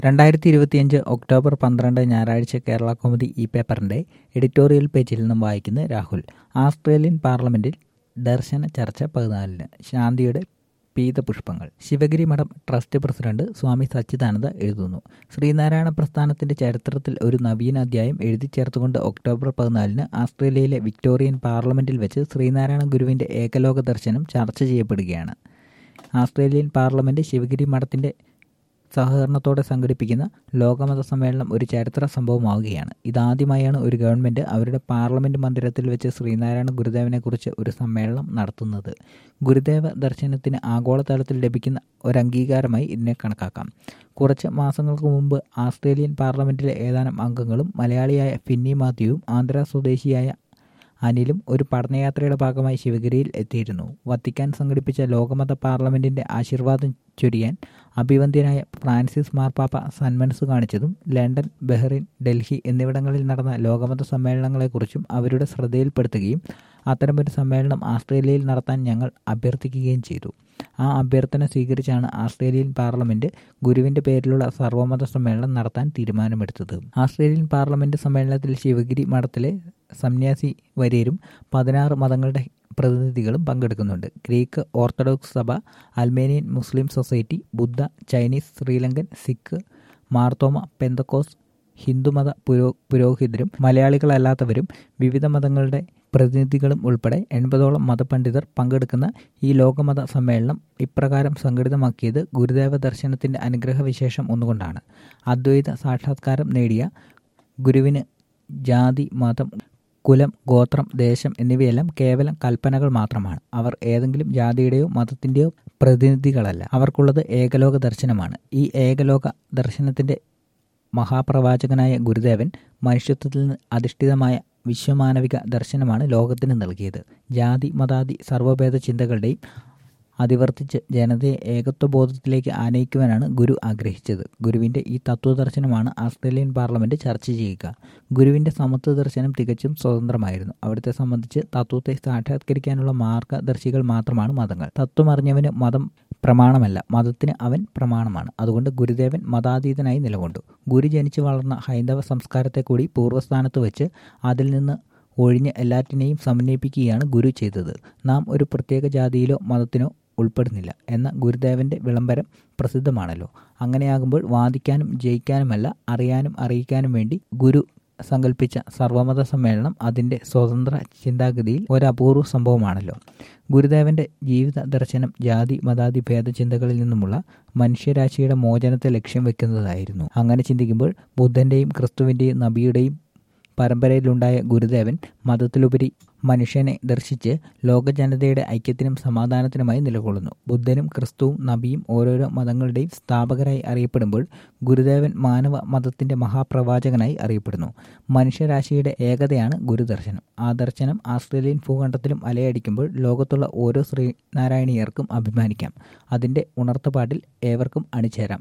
രണ്ടായിരത്തി ഇരുപത്തിയഞ്ച് ഒക്ടോബർ പന്ത്രണ്ട് ഞായറാഴ്ച കേരള കോമഡി ഈ പേപ്പറിന്റെ എഡിറ്റോറിയൽ പേജിൽ നിന്നും വായിക്കുന്ന രാഹുൽ ആസ്ട്രേലിയൻ പാർലമെന്റിൽ ദർശന ചർച്ച പതിനാലിന് ശാന്തിയുടെ പീതപുഷ്പങ്ങൾ ശിവഗിരി മഠം ട്രസ്റ്റ് പ്രസിഡന്റ് സ്വാമി സച്ചിദാനന്ദ എഴുതുന്നു ശ്രീനാരായണ പ്രസ്ഥാനത്തിന്റെ ചരിത്രത്തിൽ ഒരു നവീന അധ്യായം എഴുതി ചേർത്തുകൊണ്ട് ഒക്ടോബർ പതിനാലിന് ആസ്ട്രേലിയയിലെ വിക്ടോറിയൻ പാർലമെന്റിൽ വെച്ച് ശ്രീനാരായണ ഗുരുവിന്റെ ഏകലോക ദർശനം ചർച്ച ചെയ്യപ്പെടുകയാണ് ആസ്ട്രേലിയൻ പാർലമെന്റ് ശിവഗിരി മഠത്തിന്റെ സഹകരണത്തോടെ സംഘടിപ്പിക്കുന്ന ലോകമത സമ്മേളനം ഒരു ചരിത്ര സംഭവമാവുകയാണ് ഇതാദ്യമായാണ് ഒരു ഗവൺമെന്റ് അവരുടെ പാർലമെന്റ് മന്ദിരത്തിൽ വെച്ച് ശ്രീനാരായണ ഗുരുദേവനെക്കുറിച്ച് ഒരു സമ്മേളനം നടത്തുന്നത് ഗുരുദേവ ദർശനത്തിന് ആഗോളതലത്തിൽ ലഭിക്കുന്ന ഒരു അംഗീകാരമായി ഇതിനെ കണക്കാക്കാം കുറച്ച് മാസങ്ങൾക്ക് മുമ്പ് ആസ്ട്രേലിയൻ പാർലമെന്റിലെ ഏതാനും അംഗങ്ങളും മലയാളിയായ ഫിന്നി മാത്യുവും ആന്ധ്ര സ്വദേശിയായ അനിലും ഒരു പഠനയാത്രയുടെ ഭാഗമായി ശിവഗിരിയിൽ എത്തിയിരുന്നു വത്തിക്കാൻ സംഘടിപ്പിച്ച ലോകമത പാർലമെന്റിന്റെ ആശീർവാദം ചൊരിയാൻ അഭിവന്ദ്യനായ ഫ്രാൻസിസ് മാർപ്പാപ്പ സന്മനസ് കാണിച്ചതും ലണ്ടൻ ബഹ്റിൻ ഡൽഹി എന്നിവിടങ്ങളിൽ നടന്ന ലോകമത സമ്മേളനങ്ങളെക്കുറിച്ചും അവരുടെ ശ്രദ്ധയിൽപ്പെടുത്തുകയും അത്തരമൊരു സമ്മേളനം ആസ്ട്രേലിയയിൽ നടത്താൻ ഞങ്ങൾ അഭ്യർത്ഥിക്കുകയും ചെയ്തു ആ അഭ്യർത്ഥന സ്വീകരിച്ചാണ് ആസ്ട്രേലിയൻ പാർലമെന്റ് ഗുരുവിന്റെ പേരിലുള്ള സർവമത സമ്മേളനം നടത്താൻ തീരുമാനമെടുത്തത് ആസ്ട്രേലിയൻ പാർലമെന്റ് സമ്മേളനത്തിൽ ശിവഗിരി മഠത്തിലെ സന്യാസി വര്യരും പതിനാറ് മതങ്ങളുടെ പ്രതിനിധികളും പങ്കെടുക്കുന്നുണ്ട് ഗ്രീക്ക് ഓർത്തഡോക്സ് സഭ അൽമേനിയൻ മുസ്ലിം സൊസൈറ്റി ബുദ്ധ ചൈനീസ് ശ്രീലങ്കൻ സിഖ് മാർത്തോമ പെന്തക്കോസ് ഹിന്ദുമത പുരോ പുരോഹിതരും മലയാളികളല്ലാത്തവരും വിവിധ മതങ്ങളുടെ പ്രതിനിധികളും ഉൾപ്പെടെ എൺപതോളം മതപണ്ഡിതർ പങ്കെടുക്കുന്ന ഈ ലോകമത സമ്മേളനം ഇപ്രകാരം സംഘടിതമാക്കിയത് ഗുരുദേവ ദർശനത്തിന്റെ അനുഗ്രഹവിശേഷം ഒന്നുകൊണ്ടാണ് അദ്വൈത സാക്ഷാത്കാരം നേടിയ ഗുരുവിന് ജാതി മതം കുലം ഗോത്രം ദേശം എന്നിവയെല്ലാം കേവലം കൽപ്പനകൾ മാത്രമാണ് അവർ ഏതെങ്കിലും ജാതിയുടെയോ മതത്തിന്റെയോ പ്രതിനിധികളല്ല അവർക്കുള്ളത് ഏകലോക ദർശനമാണ് ഈ ഏകലോക ദർശനത്തിന്റെ മഹാപ്രവാചകനായ ഗുരുദേവൻ മനുഷ്യത്വത്തിൽ നിന്ന് അധിഷ്ഠിതമായ വിശ്വമാനവിക ദർശനമാണ് ലോകത്തിന് നൽകിയത് ജാതി മതാദി സർവഭേദ ചിന്തകളുടെയും അതിവർത്തിച്ച് ജനതയെ ഏകത്വബോധത്തിലേക്ക് ആനയിക്കുവാനാണ് ഗുരു ആഗ്രഹിച്ചത് ഗുരുവിന്റെ ഈ തത്വദർശനമാണ് ആസ്ട്രേലിയൻ പാർലമെന്റ് ചർച്ച ചെയ്യുക ഗുരുവിന്റെ സമത്വ ദർശനം തികച്ചും സ്വതന്ത്രമായിരുന്നു അവിടുത്തെ സംബന്ധിച്ച് തത്വത്തെ സാക്ഷാത്കരിക്കാനുള്ള മാർഗദർശികൾ മാത്രമാണ് മതങ്ങൾ തത്വമറിഞ്ഞവന് മതം പ്രമാണമല്ല മതത്തിന് അവൻ പ്രമാണമാണ് അതുകൊണ്ട് ഗുരുദേവൻ മതാതീതനായി നിലകൊണ്ടു ഗുരു ജനിച്ചു വളർന്ന ഹൈന്ദവ സംസ്കാരത്തെ കൂടി പൂർവ്വസ്ഥാനത്ത് വെച്ച് അതിൽ നിന്ന് ഒഴിഞ്ഞ് എല്ലാറ്റിനെയും സമന്വയിപ്പിക്കുകയാണ് ഗുരു ചെയ്തത് നാം ഒരു പ്രത്യേക ജാതിയിലോ മതത്തിനോ ഉൾപ്പെടുന്നില്ല എന്ന ഗുരുദേവന്റെ വിളംബരം പ്രസിദ്ധമാണല്ലോ അങ്ങനെയാകുമ്പോൾ വാദിക്കാനും ജയിക്കാനുമല്ല അറിയാനും അറിയിക്കാനും വേണ്ടി ഗുരു സങ്കല്പിച്ച സർവമത സമ്മേളനം അതിന്റെ സ്വതന്ത്ര ചിന്താഗതിയിൽ ഒരു അപൂർവ സംഭവമാണല്ലോ ഗുരുദേവന്റെ ജീവിത ദർശനം ജാതി മതാതി ഭേദചിന്തകളിൽ നിന്നുമുള്ള മനുഷ്യരാശിയുടെ മോചനത്തെ ലക്ഷ്യം വെക്കുന്നതായിരുന്നു അങ്ങനെ ചിന്തിക്കുമ്പോൾ ബുദ്ധന്റെയും ക്രിസ്തുവിന്റെയും നബിയുടെയും പരമ്പരയിലുണ്ടായ ഗുരുദേവൻ മതത്തിലുപരി മനുഷ്യനെ ദർശിച്ച് ലോക ജനതയുടെ ഐക്യത്തിനും സമാധാനത്തിനുമായി നിലകൊള്ളുന്നു ബുദ്ധനും ക്രിസ്തുവും നബിയും ഓരോരോ മതങ്ങളുടെയും സ്ഥാപകരായി അറിയപ്പെടുമ്പോൾ ഗുരുദേവൻ മാനവ മതത്തിന്റെ മഹാപ്രവാചകനായി അറിയപ്പെടുന്നു മനുഷ്യരാശിയുടെ ഏകതയാണ് ഗുരുദർശനം ആ ദർശനം ആസ്ട്രേലിയൻ ഭൂഖണ്ഡത്തിലും അലയടിക്കുമ്പോൾ ലോകത്തുള്ള ഓരോ ശ്രീനാരായണീയർക്കും അഭിമാനിക്കാം അതിന്റെ ഉണർത്തുപാട്ടിൽ ഏവർക്കും അണിചേരാം